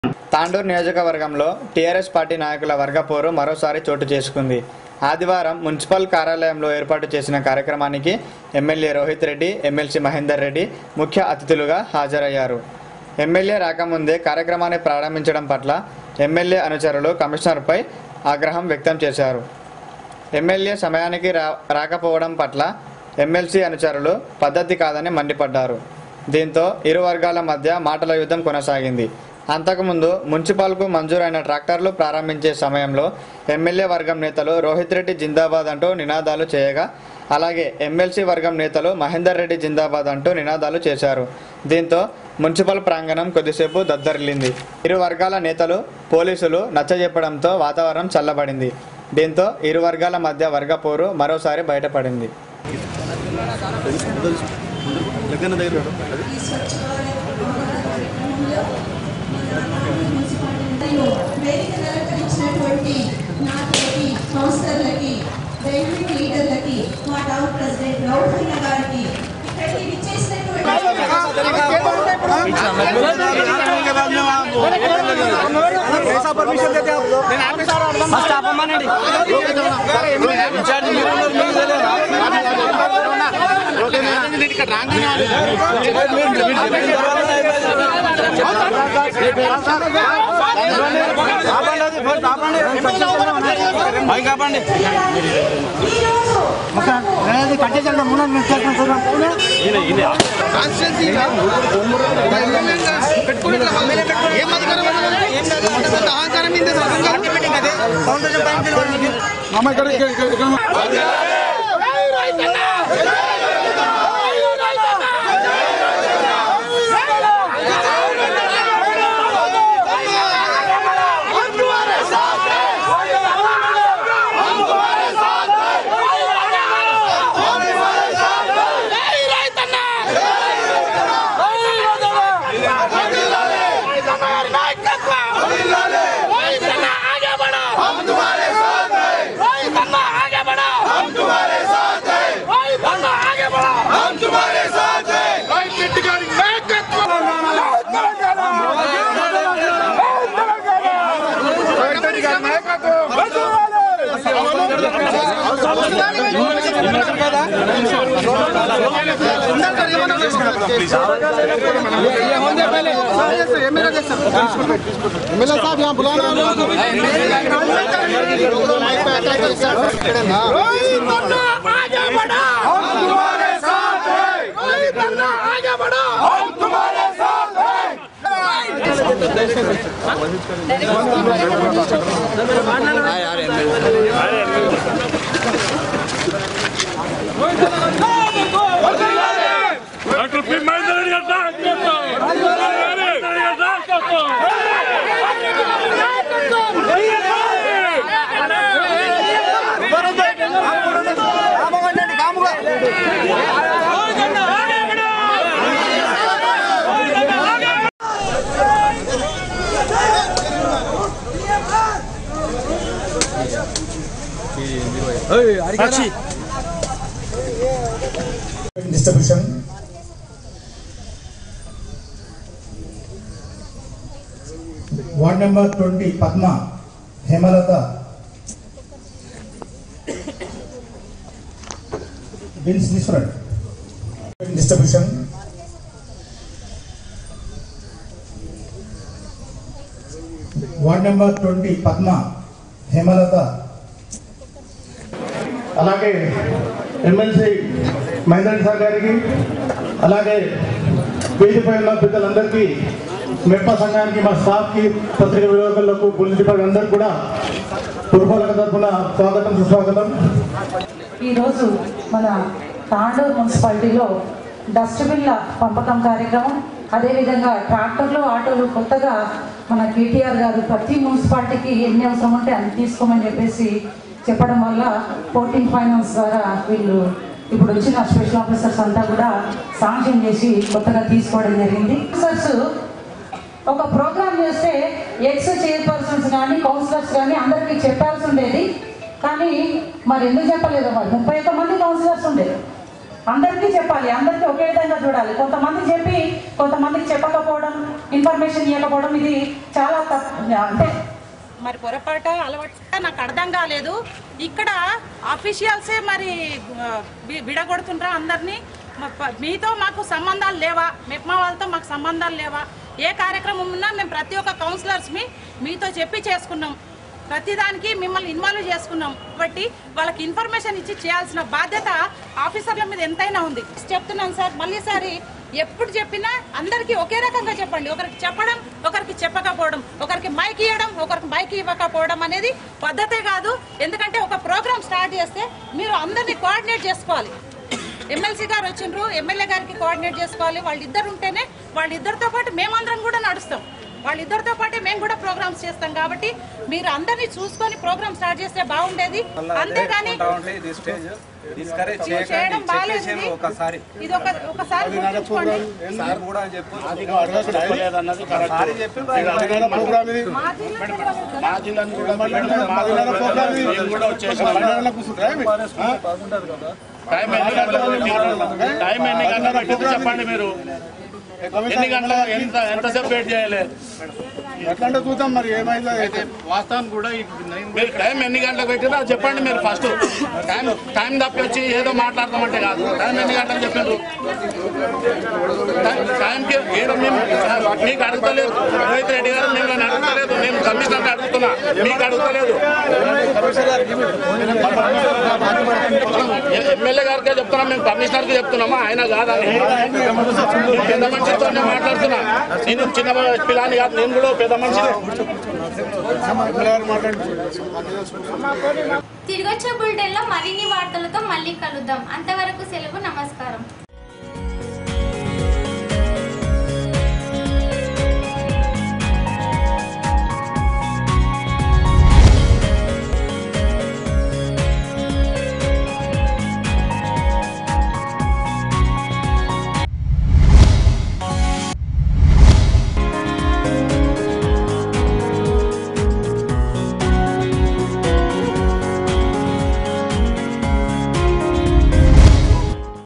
తాండూరు నియోజకవర్గంలో TRS party నాయకుల వర్గపోరు మరోసారి చోటు చేసుకుంది ఆదివారం మున్సిపల్ కార్యాలయంలో ఏర్పాటు చేసిన కార్యక్రమానికి ఎమ్మెల్యే రోహిత్ రెడ్డి ఎమ్మెల్సీ మహేందర్ రెడ్డి ముఖ్య అతిథులుగా హాజరయ్యారు ఎమ్మెల్యే రాకముందే కార్యక్రమాన్ని ప్రారంభించడం పట్ల ఎమ్మెల్యే అనుచరులు కమిషనర్పై ఆగ్రహం వ్యక్తం చేశారు ఎమ్మెల్యే సమయానికి రా రాకపోవడం పట్ల ఎమ్మెల్సీ అనుచరులు పద్ధతి కాదని మండిపడ్డారు దీంతో ఇరు వర్గాల మధ్య మాటల యుద్ధం కొనసాగింది అంతకుముందు మున్సిపాల్కు మంజూరైన ట్రాక్టర్లు ప్రారంభించే సమయంలో ఎమ్మెల్యే వర్గం నేతలు రోహిత్ రెడ్డి జిందాబాద్ అంటూ నినాదాలు చేయగా అలాగే ఎమ్మెల్సీ వర్గం నేతలు మహేందర్ రెడ్డి జిందాబాద్ అంటూ నినాదాలు చేశారు దీంతో మున్సిపల్ ప్రాంగణం కొద్దిసేపు దద్దరిల్లింది ఇరు వర్గాల నేతలు పోలీసులు నచ్చజెప్పడంతో వాతావరణం చల్లబడింది దీంతో ఇరు వర్గాల మధ్య వర్గపోరు మరోసారి బయటపడింది వేదికను అలంకరించినటువంటి నాతోటి కౌన్సిలర్లకి బెంగళూరు లీడర్లకి మా టౌన్ ప్రెసిడెంట్ గౌరవయ్య గారికి ఇక్కడికి విచ్చేసినటువంటి డాక్టర్ పి మహేందర్ రెడ్డి గారు నాయకత్వం. మహేందర్ రెడ్డి గారు నాయకత్వం. distribution. Ward number 20, Padma, Hemalata. Bills different. Distribution. Ward number 20, Padma, Hemalata. అలాగే ఎమ్మెల్సీ మహేందర్ సార్ గారికి అలాగే వేదికపై ఉన్న పెద్దలందరికీ మెప్ప సంఘానికి మా స్టాఫ్కి పత్రిక విలేకరులకు పోలీస్ డిపార్ట్మెంట్ అందరికీ కూడా పురపాలక తరఫున స్వాగతం సుస్వాగతం ఈరోజు మన తాండూరు మున్సిపాలిటీలో డస్ట్బిన్ల పంపకం కార్యక్రమం అదేవిధంగా ట్రాక్టర్లు ఆటోలు కొత్తగా మన కేటీఆర్ గారు ప్రతి మున్సిపాలిటీకి ఎన్ని అవసరం ఉంటే అన్ని తీసుకోమని చెప్పేసి చెప్పడం వల్ల పోర్టింగ్ ఫైనాన్స్ ద్వారా వీళ్ళు ఇప్పుడు వచ్చిన స్పెషల్ ఆఫీసర్స్ అంతా కూడా శాంక్షన్ చేసి కొత్తగా తీసుకోవడం జరిగింది ఆఫీసర్స్ ఒక ప్రోగ్రామ్ చేస్తే ఎక్స్ చైర్పర్సన్స్ కానీ కౌన్సిలర్స్ కానీ అందరికీ చెప్పాల్సి ఉండేది కానీ మరి ఎందుకు చెప్పలేదు మరి ముప్పై ఒక్క మంది కౌన్సిలర్స్ ఉండేది అందరికీ చెప్పాలి అందరికీ ఒకే విధంగా చూడాలి కొంతమంది చెప్పి కొంతమందికి చెప్పకపోవడం ఇన్ఫర్మేషన్ ఇవ్వకపోవడం ఇది చాలా తప్పు అంటే మరి పొరపాట అలవాటు నాకు అర్థం కాలేదు ఇక్కడ అఫీషియల్సే మరి ఆ, వి- విడగొడుతుండ్రా అందరినీ మ- ప- మీతో మాకు సంబంధాలు లేవా మెప్మా వాళ్ళతో మాకు సంబంధాలు లేవా ఏ కార్యక్రమం ఉన్నా మేము ప్రతి ఒక్క కౌన్సిలర్స్ని మీతో చెప్పి చేసుకున్నాం ప్రతిదానికి మిమ్మల్ని ఇన్వాల్వ్ చేసుకున్నాం కాబట్టి వాళ్ళకి ఇన్ఫర్మేషన్ ఇచ్చి చేయాల్సిన బాధ్యత ఆఫీసర్ల మీద ఎంతైనా ఉంది చెప్తున్నాను సార్ మళ్ళీ సారి ఎప్పుడు చెప్పినా అందరికీ ఒకే రకంగా చెప్పండి ఒకరికి చెప్పడం ఒకరికి చెప్పకపోవడం ఒకరికి మైక్ ఇవ్వడం ఒకరికి మైక్ ఇవ్వకపోవడం అనేది పద్ధతే కాదు ఎందుకంటే ఒక ప్రోగ్రామ్ స్టార్ట్ చేస్తే మీరు అందరినీ కోఆర్డినేట్ చేసుకోవాలి ఎమ్మెల్సీ గారు వచ్చిండ్రు ఎమ్మెల్యే గారికి కోఆర్డినేట్ చేసుకోవాలి వాళ్ళిద్దరు ఉంటేనే వాళ్ళిద్దరితో పాటు మేమందరం కూడా నడుస్తాం వాళ్ళిద్దరితో పాటే మేము కూడా ప్రోగ్రామ్స్ చేస్తాం కాబట్టి మీరు అందరినీ చూసుకొని ప్రోగ్రామ్ స్టార్ట్ చేస్తే బాగుండేది అంతేగాని డిస్కరేజ్ చేయడం చేయకండి బాగాలేదు చెప్పేసి ఇది. ఒకసారి ఇది ఒక ఒకసారి గుర్తుంచుకోండి సార్ కూడా చెప్పు చెప్పలేదన్నది కరెక్ట్. సారీ చెప్పి ప్రోగ్రామ్ ఇది మా జిల్లా తెలియదు. మా జిల్లాని కూడా ప్రోగ్రామ్ ఇది మేము కూడా వచ్చేసాం టైం ఎన్ని గంటలకు మీరు- టైం ఎన్ని గంటలకు పెట్టింది చెప్పండి మీరు ఎన్ని గంటలకు ఎంత ఎంతసేపు వెయిట్ చేయాలి ఎట్లా చూద్దాం మరి ఏమైందో వాస్తవానికి కూడా ఈ మీరు టైం ఎన్ని గంటలకు పెట్టినా అది చెప్పండి మీరు ఫస్ట్ టైం టైం తప్పి వచ్చి ఏదో మాట్లాడతామంటే కాదు టైం ఎన్ని గంటలకు చెప్పారు టైం- టైంకి ఏదో మేము మీకు అడుగుతలేదు రోహిత్ రెడ్డి గారు మిమ్మల్ని అడుగుతలేదు నేను కమిషనర్ అడుగుతున్నా మీకు అడుగుతలేదు ఎమ్మెల్యే గారికే చెప్తున్నాం మేము కమిషనర్ కి చెప్తున్నామా ఆయన కాదని నేను పెద్ద మనిషితోనే మాట్లాడుతున్నా నేను చిన్న పిల్లాని కాదు నేను కూడా పెద్ద మనిషిని తిరిగొచ్చే బులెటిన్లో మరిన్ని వార్తలతో మళ్ళీ కలుద్దాం అంతవరకు సెలవు నమస్కారం